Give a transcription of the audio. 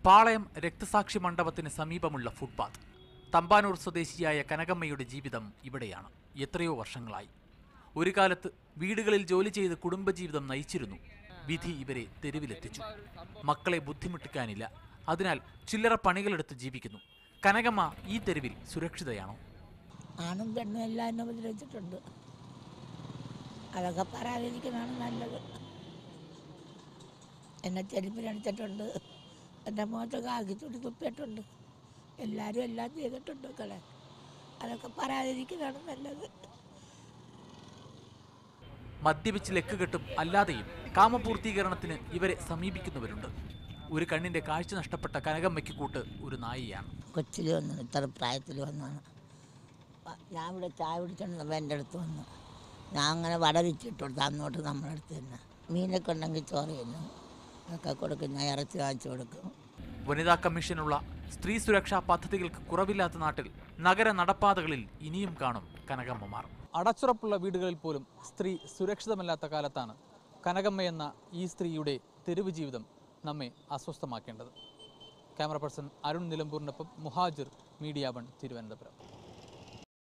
പാളയം രക്തസാക്ഷി മണ്ഡപത്തിന് സമീപമുള്ള ഫുട്പാത്ത് തമ്പാനൂർ സ്വദേശിയായ കനകമ്മയുടെ ജീവിതം ഇവിടെയാണ് എത്രയോ വർഷങ്ങളായി ഒരു കാലത്ത് വീടുകളിൽ ജോലി ചെയ്ത് കുടുംബജീവിതം നയിച്ചിരുന്നു വിധി ഇവരെ തെരുവിലെത്തിച്ചു മക്കളെ ബുദ്ധിമുട്ടിക്കാനില്ല അതിനാൽ ചില്ലറ പണികളെടുത്ത് ജീവിക്കുന്നു കനകമ്മ ഈ തെരുവിൽ സുരക്ഷിതയാണോ ആണും പെണ്ണും എല്ലാം എന്നെ ഉപദ്രവിച്ചിട്ടുണ്ട് അതൊക്കെ പറയാതിരിക്കുന്നതാണ് നല്ലത് എന്നെ ചെരുപ്പിനടിച്ചിട്ടുണ്ട് എൻ്റെ മുഖത്ത് കാക്കിത്തുടി തുപ്പിയിട്ടുണ്ട് എല്ലാവരും എല്ലാം ചെയ്തിട്ടുണ്ട് മക്കളെ അതൊക്കെ പറയാതിരിക്കുന്നതാണ് നല്ലത് മദ്യപിച്ച് ലെക്കുകെട്ടും അല്ലാതെയും കാമപൂർത്തീകരണത്തിന് ഇവരെ സമീപിക്കുന്നവരുണ്ട് ഒരു കണ്ണിന്റെ കാഴ്ച നഷ്ടപ്പെട്ട കനകമ്മയ്ക്ക് കൂട്ട് ഒരു നായിയാണ് കൊച്ചിൽ വന്നു ഇത്ര പ്രായത്തിൽ വന്നാണ് പ- ഞാൻ ഇവിടെ ചായ പിടിച്ചോണ്ട് എൻ്റെ അടുത്ത് വന്നു ഞാൻ അങ്ങനെ വട വെച്ചിട്ട് കൊടുത്തു അന്നോട്ട് നമ്മുടെ അടുത്ത് തന്നെ മീനൊക്കെ ഉണ്ടെങ്കിൽ ചോറ് തിന്നും അതൊക്കെ കൊടുക്കും ഞാൻ ഇറച്ചി വാങ്ങിച്ചു കൊടുക്കും വനിതാ കമ്മീഷനുള്ള സ്ത്രീ സുരക്ഷാ പദ്ധതികൾക്ക് കുറവില്ലാത്ത നാട്ടിൽ നഗര നടപ്പാതകളിൽ ഇനിയും കാണും കനകമ്മമാർ അടച്ചുറപ്പുള്ള വീടുകളിൽ പോലും സ്ത്രീ സുരക്ഷിതമല്ലാത്ത കാലത്താണ് കനകമ്മ എന്ന ഈ സ്ത്രീയുടെ തെരുവ് ജീവിതം നമ്മെ അസ്വസ്ഥമാക്കേണ്ടത് ക്യാമറ പേഴ്സൺ അരുൺ നിലമ്പൂരിനൊപ്പം മുഹാജിർ മീഡിയ വൺ തിരുവനന്തപുരം